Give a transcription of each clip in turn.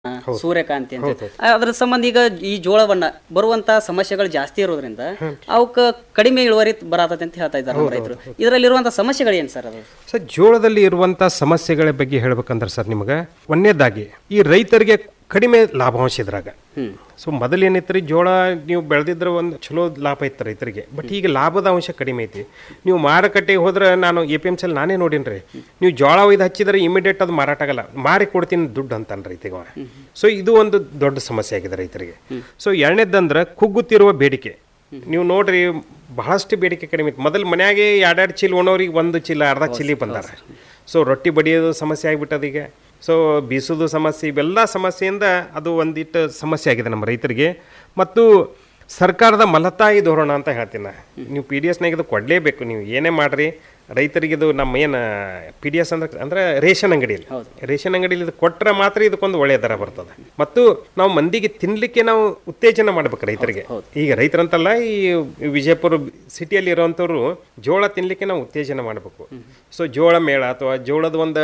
ಸೂರ್ಯಕಾಂತಿ ಅಂತ ಅದ್ರ ಸಂಬಂಧ ಈಗ ಈ ಜೋಳವನ್ನ ಬರುವಂತ ಸಮಸ್ಯೆಗಳು ಜಾಸ್ತಿ ಇರೋದ್ರಿಂದ ಅವಕ್ಕ ಕಡಿಮೆ ಇಳುವರಿ ಬರತೈತೆ ಅಂತ ಹೇಳ್ತಾ ಇದ್ದಾರೆ ನಮ್ಮ ರೈತರು ಇದರಲ್ಲಿರುವಂತ ಸಮಸ್ಯೆಗಳು ಏನು ಸರ್ ಅದು ಸರ್ ಜೋಳದಲ್ಲಿ ಇರುವಂಥ ಸಮಸ್ಯೆಗಳ ಬಗ್ಗೆ ಹೇಳ್ಬೇಕಂದ್ರೆ ಸರ್ ನಿಮಗೆ ಒಂದನೇದಾಗಿ ಈ ರೈತರಿಗೆ ಕಡಿಮೆ ಲಾಭಾಂಶ ಇದ್ರಾಗ ಸೊ ಮೊದಲು ಏನೈತ್ರಿ ಜೋಳ ನೀವು ಬೆಳೆದಿದ್ರೆ ಒಂದು ಚಲೋ ಲಾಭ ಐತೆ ರೈತರಿಗೆ ಬಟ್ ಈಗ ಲಾಭದ ಅಂಶ ಕಡಿಮೆ ಐತಿ ನೀವು ಮಾರುಕಟ್ಟೆಗೆ ಹೋದ್ರೆ ನಾನು ಎ ಪಿ ಎಮ್ ಸಿಲ್ ನಾನೇ ನೋಡೀನಿ ನೀವು ಜೋಳ ಒಯ್ದು ಹಚ್ಚಿದ್ರೆ ಇಮಿಡಿಯೇಟ್ ಅದು ಮಾರಾಟ ಆಗಲ್ಲ ಮಾರಿ ಕೊಡ್ತೀನಿ ದುಡ್ಡು ಅಂತಾನೆ ರೈತಿಗೆ ಅವ ಸೊ ಇದು ಒಂದು ದೊಡ್ಡ ಸಮಸ್ಯೆ ಆಗಿದೆ ರೈತರಿಗೆ ಸೊ ಎರಡನೇದಂದ್ರೆ ಕುಗ್ಗುತ್ತಿರುವ ಬೇಡಿಕೆ ನೀವು ನೋಡ್ರಿ ಬಹಳಷ್ಟು ಬೇಡಿಕೆ ಕಡಿಮೆ ಇತ್ತು ಮೊದಲು ಮನ್ಯಾಗೆ ಎರಡೆರಡು ಚೀಲ ಒಣವ್ರಿಗೆ ಒಂದು ಚೀಲ ಅರ್ಧ ಚೀಲಿ ಬಂದಾರ ಸೊ ರೊಟ್ಟಿ ಬಡಿಯೋದು ಸಮಸ್ಯೆ ಆಗಿಬಿಟ್ಟದ ಈಗ ಸೊ ಬೀಸೋದು ಸಮಸ್ಯೆ ಇವೆಲ್ಲ ಸಮಸ್ಯೆಯಿಂದ ಅದು ಒಂದಿಟ್ಟು ಸಮಸ್ಯೆ ಆಗಿದೆ ನಮ್ಮ ರೈತರಿಗೆ ಮತ್ತು ಸರ್ಕಾರದ ಮಲತಾಯಿ ಧೋರಣ ಅಂತ ಹೇಳ್ತೀನಿ ನಾ. ನೀವು ಪಿ ಡಿ ಎಸ್ನಾಗ ಇದು ಕೊಡಲೇಬೇಕು ನೀವು ಏನೇ ಮಾಡಿರಿ ರೈತರಿಗೆ ಇದು ನಮ್ಮ ಏನು ಪಿ ಡಿ ಎಸ್ ಅಂದ್ರೆ ಅಂದ್ರೆ ರೇಷನ್ ಅಂಗಡಿಯಲ್ಲಿ ರೇಷನ್ ಅಂಗಡಿಯಲ್ಲಿ ಇದು ಕೊಟ್ಟರೆ ಮಾತ್ರ ಇದಕ್ಕೊಂದು ಒಳ್ಳೆಯ ದರ ಬರ್ತದೆ ಮತ್ತು ನಾವು ಮಂದಿಗೆ ತಿನ್ಲಿಕ್ಕೆ ನಾವು ಉತ್ತೇಜನ ಮಾಡ್ಬೇಕು ರೈತರಿಗೆ ಈಗ ರೈತರಂತಲ್ಲ ಈ ವಿಜಯಪುರ ಸಿಟಿಯಲ್ಲಿ ಇರುವಂಥವ್ರು ಜೋಳ ತಿನ್ಲಿಕ್ಕೆ ನಾವು ಉತ್ತೇಜನ ಮಾಡಬೇಕು ಸೊ ಜೋಳ ಮೇಳ ಅಥವಾ ಜೋಳದ ಒಂದು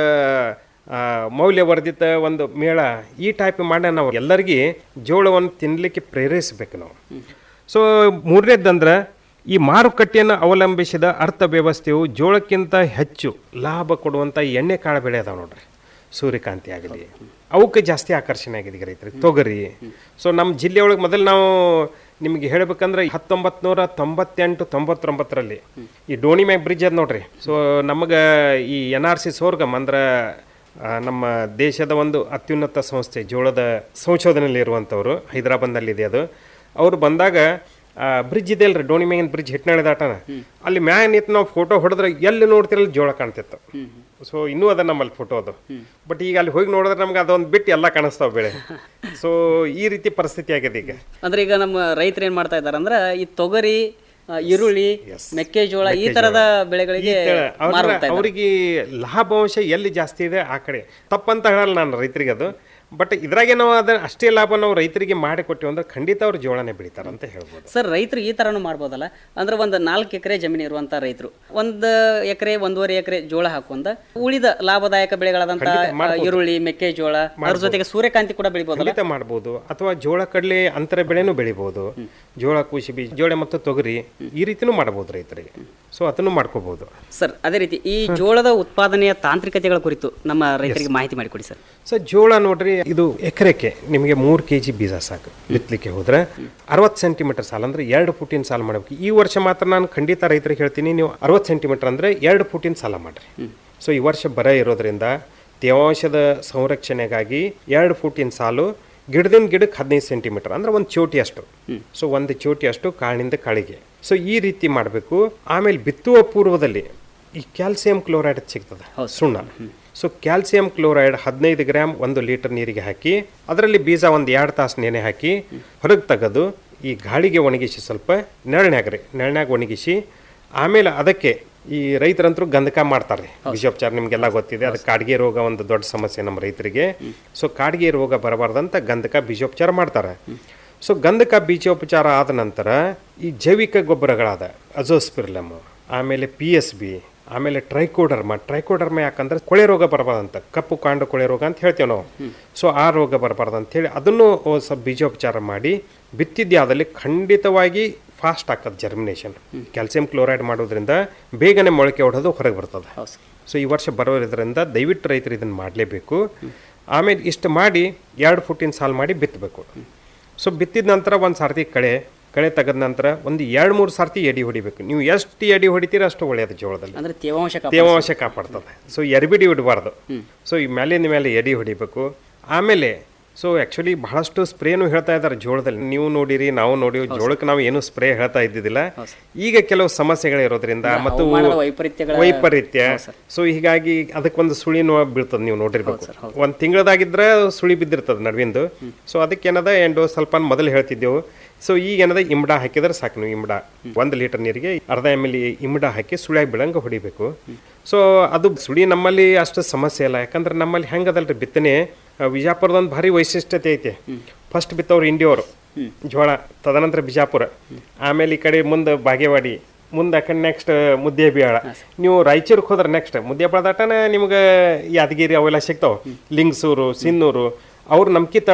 ಆ, ಮೌಲ್ಯವರ್ಧಿತ ಒಂದು ಮೇಳ ಈ ಟೈಪ್ ಮಾಡಿ ನಾವು ಎಲ್ಲರಿಗೆ ಜೋಳವನ್ನು ತಿನ್ನಲಿಕ್ಕೆ ಪ್ರೇರೇಪಿಸಬೇಕು ನಾವು ಸೊ ಮೂರನೇದಂದ್ರೆ ಈ ಮಾರುಕಟ್ಟೆಯನ್ನು ಅವಲಂಬಿಸಿದ ಅರ್ಥವ್ಯವಸ್ಥೆಯು ಜೋಳಕ್ಕಿಂತ ಹೆಚ್ಚು ಲಾಭ ಕೊಡುವಂಥ ಎಣ್ಣೆ ಕಾಳು ಬೆಳೆ ಅದಾವೆ ನೋಡ್ರಿ ಸೂರ್ಯಕಾಂತಿ ಆಗಲಿ ಅವಕ್ಕೆ ಜಾಸ್ತಿ ಆಕರ್ಷಣೆ ಆಗಿದೆ ಈಗ ರೈತರಿಗೆ ತೊಗರಿ ಸೊ ನಮ್ಮ ಜಿಲ್ಲೆಯೊಳಗೆ ಮೊದಲು ನಾವು ನಿಮಗೆ ಹೇಳ್ಬೇಕಂದ್ರೆ ಹತ್ತೊಂಬತ್ತು ನೂರ ತೊಂಬತ್ತೆಂಟು ತೊಂಬತ್ತೊಂಬತ್ತರಲ್ಲಿ ಈ ಡೋಣಿಮ್ಯಾಗ್ ಬ್ರಿಡ್ಜ್ ಅದ ನೋಡ್ರಿ ಸೊ ನಮಗೆ ಈ ಎನ್ ಆರ್ ಸಿ ಸೋರ್ಗಮ್ ಅಂದ್ರೆ ಆ, ನಮ್ಮ ದೇಶದ ಒಂದು ಅತ್ಯುನ್ನತ ಸಂಸ್ಥೆ ಜೋಳದ ಸಂಶೋಧನೆಯಲ್ಲಿ ಇರುವಂಥವ್ರು ಹೈದರಾಬಾದ್ನಲ್ಲಿದೆ ಅದು ಅವ್ರು ಬಂದಾಗ ಬ್ರಿಡ್ಜ್ ಇದೆ ಅಲ್ರಿ ಡೋಣಿ ಮ್ಯಾಗಿನ ಬ್ರಿಡ್ಜ್ ಹಿಟ್ನಾಳಿ ದಾಟನ ಅಲ್ಲಿ ಮ್ಯಾಗ ನಿಂತು ನಾವು ಫೋಟೋ ಹೊಡೆದ್ರೆ ಎಲ್ಲಿ ನೋಡ್ತಿರಲ್ಲ ಜೋಳ ಕಾಣ್ತಿತ್ತು ಸೊ ಇನ್ನೂ ಅದ ನಮ್ಮಲ್ಲಿ ಫೋಟೋ ಅದು ಬಟ್ ಈಗ ಅಲ್ಲಿ ಹೋಗಿ ನೋಡಿದ್ರೆ ನಮ್ಗೆ ಅದೊಂದು ಬಿಟ್ಟು ಎಲ್ಲ ಕಾಣಿಸ್ತಾವೆ ಬೆಳೆ ಸೊ ಈ ರೀತಿ ಪರಿಸ್ಥಿತಿ ಆಗಿದೆ ಈಗ ಅಂದ್ರೆ ಈಗ ನಮ್ಮ ರೈತರು ಏನ್ ಮಾಡ್ತಾ ಇದಾರೆ ಅಂದ್ರೆ ಈ ತೊಗರಿ ಆ, ಈರುಳ್ಳಿ ಮೆಕ್ಕೆಜೋಳ ಈ ತರದ ಬೆಳೆಗಳಿಗೆ ಮಾರು ಹೋಗ್ತಾ ಇದ್ದಾರೆ. ಅವರಿಗೆ ಲಾಭಾಂಶ ಎಲ್ಲಿ ಜಾಸ್ತಿ ಇದೆ ಆ ಕಡೆ ತಪ್ಪಂತ ಹೇಳಲ್ಲ ನಾನು ರೈತರಿಗೆ ಅದು ಬಟ್ ಇದ್ರಾಗೆ ನಾವು ಅದನ್ನ ಅಷ್ಟೇ ಲಾಭ ನಾವು ರೈತರಿಗೆ ಮಾಡಿ ಕೊಟ್ಟಿವಿ ಅಂದ್ರೆ ಖಂಡಿತ ಅವ್ರು ಜೋಳನೆ ಬೆಳಿತಾರೆ ಅಂತ ಹೇಳ್ಬೋದು ಸರ್ ರೈತರು ಈ ತರನು ಮಾಡ್ಬೋದಲ್ಲ ಅಂದ್ರೆ ಒಂದು ನಾಲ್ಕು ಎಕರೆ ಜಮೀನು ಇರುವಂತ ರೈತರು ಒಂದು ಎಕರೆ ಒಂದೂವರೆ ಎಕರೆ ಜೋಳ ಹಾಕೊಂಡ ಉಳಿದ ಲಾಭದಾಯಕ ಬೆಳೆಗಳಾದಂತ ಆ, ಈರುಳ್ಳಿ ಮೆಕ್ಕೆಜೋಳ ಅದ್ರ ಜೊತೆಗೆ ಸೂರ್ಯಕಾಂತಿ ಕೂಡ ಬೆಳಿಬೋದಲ್ಲ ಖಂಡಿತ ಮಾಡ್ಬೋದು ಅಥವಾ ಜೋಳ ಕಡಲೆ ಅಂತರ ಬೆಳೆನೂ ಬೆಳಿಬೋದು ಜೋಳ ಕುಶಿಬಿ ಜೋಳ ಮತ್ತು ತೊಗರಿ ಈ ರೀತಿನೂ ಮಾಡ್ಬೋದು ರೈತರಿಗೆ ಸೊ ಅದನ್ನು ಮಾಡ್ಕೋಬಹುದು ಸರ್ ಅದೇ ರೀತಿ ಈ ಜೋಳದ ಉತ್ಪಾದನೆಯ ತಾಂತ್ರಿಕತೆಗಳ ಕುರಿತು ನಮ್ಮ ರೈತರಿಗೆ ಮಾಹಿತಿ ಮಾಡಿಕೊಡಿ ಸರ್ ಸೊ ಜೋಳ ನೋಡ್ರಿ ಇದು ಎಕರೆಕ್ಕೆ ನಿಮಗೆ ಮೂರು ಕೆ ಜಿ ಬೀಜ ಸಾಕು ಬಿತ್ತಲಿಕ್ಕೆ ಹೋದ್ರೆ ಅರವತ್ತು ಸೆಂಟಿಮೀಟರ್ ಸಾಲ ಅಂದ್ರೆ ಎರಡು ಫುಟಿನ ಸಾಲ ಮಾಡಬೇಕು ಈ ವರ್ಷ ಮಾತ್ರ ನಾನು ಖಂಡಿತ ರೈತರಿಗೆ ಹೇಳ್ತೀನಿ ನೀವು ಅರವತ್ತು ಸೆಂಟಿಮೀಟರ್ ಅಂದ್ರೆ ಎರಡು ಫುಟಿನ ಸಾಲ ಮಾಡ್ರಿ ಸೊ ಈ ವರ್ಷ ಬರ ಇರೋದ್ರಿಂದ ತೇವಾಂಶದ ಸಂರಕ್ಷಣೆಗಾಗಿ ಎರಡು ಫುಟಿನ ಸಾಲು ಗಿಡದಿಂದ ಗಿಡಕ್ಕೆ ಹದಿನೈದು ಸೆಂಟಿಮೀಟರ್ ಅಂದ್ರೆ ಒಂದು ಚೋಟಿ ಅಷ್ಟು ಸೊ ಒಂದು ಚೋಟಿ ಅಷ್ಟು ಕಾಳಿನಿಂದ ಕಾಳಿಗೆ ಸೊ ಈ ರೀತಿ ಮಾಡಬೇಕು ಆಮೇಲೆ ಬಿತ್ತುವ ಪೂರ್ವದಲ್ಲಿ ಈ ಕ್ಯಾಲ್ಸಿಯಂ ಕ್ಲೋರೈಡ್ ಸಿಗ್ತದೆ ಸುಣ್ಣ ಸೊ ಕ್ಯಾಲ್ಸಿಯಂ ಕ್ಲೋರೈಡ್ ಹದಿನೈದು ಗ್ರಾಮ್ ಒಂದು ಲೀಟರ್ ನೀರಿಗೆ ಹಾಕಿ ಅದರಲ್ಲಿ ಬೀಜ ಒಂದು ಎರಡು ತಾಸು ನೆನೆ ಹಾಕಿ ಹೊರಗೆ ತೆಗೆದು ಈ ಗಾಳಿಗೆ ಒಣಗಿಸಿ ಸ್ವಲ್ಪ ನೆರಳ್ನ್ಯಾಗ ರೀ ನೆರಳ್ನ್ಯಾಗ ಒಣಗಿಸಿ ಆಮೇಲೆ ಅದಕ್ಕೆ ಈ ರೈತರಂತರೂ ಗಂಧಕ ಮಾಡ್ತಾರೆ ಬೀಜೋಪಚಾರ ನಿಮಗೆಲ್ಲ ಗೊತ್ತಿದೆ ಅದು ಕಾಡಿಗೆ ರೋಗ ಒಂದು ದೊಡ್ಡ ಸಮಸ್ಯೆ ನಮ್ಮ ರೈತರಿಗೆ ಸೊ ಕಾಡಿಗೆ ರೋಗ ಬರಬಾರ್ದಂತ ಗಂಧಕ ಬೀಜೋಪಚಾರ ಮಾಡ್ತಾರೆ ಸೊ ಗಂಧಕ ಬೀಜೋಪಚಾರ ಆದ ನಂತರ ಈ ಜೈವಿಕ ಗೊಬ್ಬರಗಳಾದ ಅಜೋಸ್ಪಿರ್ಲಮ್ ಆಮೇಲೆ ಪಿ ಎಸ್ ಬಿ ಆಮೇಲೆ ಟ್ರೈಕೋಡರ್ಮ ಟ್ರೈಕೋಡರ್ಮ ಯಾಕಂದ್ರೆ ಕೊಳೆ ರೋಗ ಬರಬಾರ್ದಂತ ಕಪ್ಪು ಕಾಂಡ ಕೊಳೆ ರೋಗ ಅಂತ ಹೇಳ್ತೇವೆ ನಾವು ಸೊ ಆ ರೋಗ ಬರಬಾರ್ದು ಅಂತ ಹೇಳಿ ಅದನ್ನು ಒಂದ್ ಸ್ವಲ್ಪ ಬೀಜೋಪಚಾರ ಮಾಡಿ ಬಿತ್ತಿದ್ಯಾದಲ್ಲಿ ಖಂಡಿತವಾಗಿ ಫಾಸ್ಟ್ ಆಗ್ತದೆ ಜರ್ಮಿನೇಷನ್ ಕ್ಯಾಲ್ಸಿಯಂ ಕ್ಲೋರೈಡ್ ಮಾಡೋದ್ರಿಂದ ಬೇಗನೆ ಮೊಳಕೆ ಹೊಡೆದು ಹೊರಗೆ ಬರ್ತದೆ ಹೌದು ಸರ್ ಸೊ ಈ ವರ್ಷ ಬರೋದ್ರಿಂದ ದಯವಿಟ್ಟು ರೈತರು ಇದನ್ನು ಮಾಡಲೇಬೇಕು ಆಮೇಲೆ ಇಷ್ಟು ಮಾಡಿ ಎರಡು ಫುಟಿನ ಸಾಲು ಮಾಡಿ ಬಿತ್ತಬೇಕು ಸೊ ಬಿತ್ತಿದ ನಂತರ ಒಂದು ಸರ್ತಿ ಕಳೆ ಕಳೆ ತೆಗೆದ ನಂತರ ಒಂದು ಎರಡು ಮೂರು ಸರ್ತಿ ಎಡಿ ಹೊಡಿಬೇಕು ನೀವು ಎಷ್ಟು ಎಡಿ ಹೊಡಿತೀರ ಅಷ್ಟು ಒಳ್ಳೆಯದು ಜೋಳದಲ್ಲಿ ಅಂದ್ರೆ ತೇವಾಂಶ ಕಾಪಾಡ- ತೇವಾಂಶ ಕಾಪಾಡ್ತದೆ ಸೊ ಎರ್ಬಿಡಿ ಹೊಡಬಾರ್ದು ಸೊ ಈ ಮೇಲಿಂದ ಮೇಲೆ ಎಡಿ ಹೊಡಿಬೇಕು ಆಮೇಲೆ ಸೊ ಆ್ಯಕ್ಚುಲಿ ಬಹಳಷ್ಟು ಸ್ಪ್ರೇನು ಹೇಳ್ತಾ ಇದ್ದಾರೆ ಜೋಳದಲ್ಲಿ ನೀವು ನೋಡಿರಿ ನಾವು ನೋಡಿ ಜೋಳಕ್ಕೆ ನಾವು ಏನು ಸ್ಪ್ರೇ ಹೇಳ್ತಾ ಇದ್ದಿದ್ದಿಲ್ಲ ಈಗ ಕೆಲವು ಸಮಸ್ಯೆಗಳಿರೋದ್ರಿಂದ ಮತ್ತು ಹವಾಮಾನದ ವೈಪರೀತ್ಯಗಳ ವೈಪರೀತ್ಯ ಸೊ ಹೀಗಾಗಿ ಅದಕ್ಕೊಂದು ಸುಳಿನೂ ಬೀಳ್ತದೆ ನೀವು ನೋಡಿರ್ಬೇಕು ಒಂದು ತಿಂಗಳದಾಗಿದ್ರೆ ಸುಳಿ ಬಿದ್ದಿರ್ತದೆ ನಡುವಿಂದು ಸೊ ಅದಕ್ಕೆ ಏನದ ಎಂಡು ಸ್ವಲ್ಪ ಮೊದಲು ಹೇಳ್ತಿದ್ದೆವು ಸೊ ಈಗ ಏನದ ಇಮ್ಡಾ ಹಾಕಿದ್ರೆ ಸಾಕು ನೀವು ಇಮ್ಡಾ ಒಂದು ಲೀಟರ್ ನೀರಿಗೆ ಅರ್ಧ ಎಮ್ ಎಲ್ ಇಮ್ಡಾ ಹಾಕಿ ಸುಳಿಯಾಗಿ ಬೀಳಂಗೆ ಹೊಡಿಬೇಕು ಸೊ ಅದು ಸುಳಿ ನಮ್ಮಲ್ಲಿ ಅಷ್ಟು ಸಮಸ್ಯೆ ಇಲ್ಲ ಯಾಕಂದ್ರೆ ನಮ್ಮಲ್ಲಿ ಹೆಂಗದಲ್ರಿ ಬಿತ್ತನೆ ಆ, ವಿಜಾಪುರದೊಂದು ಭಾರಿ ವೈಶಿಷ್ಟ್ಯತೆ ಐತೆ ಫಸ್ಟ್ ಬಿತ್ತವ್ರು ಇಂಡಿಯವರು ಜೋಳ ತದನಂತರ ಬಿಜಾಪುರ ಆಮೇಲೆ ಈ ಕಡೆ ಮುಂದೆ ಬಾಗೇವಾಡಿ ಮುಂದೆ ಆ ಕಡೆ ನೆಕ್ಸ್ಟ್ ಮುದ್ದೇಬಿಹಾಳ ನೀವು ರಾಯಚೂರಿಗೆ ಹೋದ್ರೆ ನೆಕ್ಸ್ಟ್ ಮುದ್ದೇಬಿಹಾಳ ದಾಟನ ನಿಮ್ಗೆ ಯಾದಗಿರಿ ಅವೆಲ್ಲ ಸಿಗ್ತಾವೆ ಲಿಂಗಸೂರು ಸಿನ್ನೂರು ಅವ್ರು ನಮ್ಕಿತ್ತ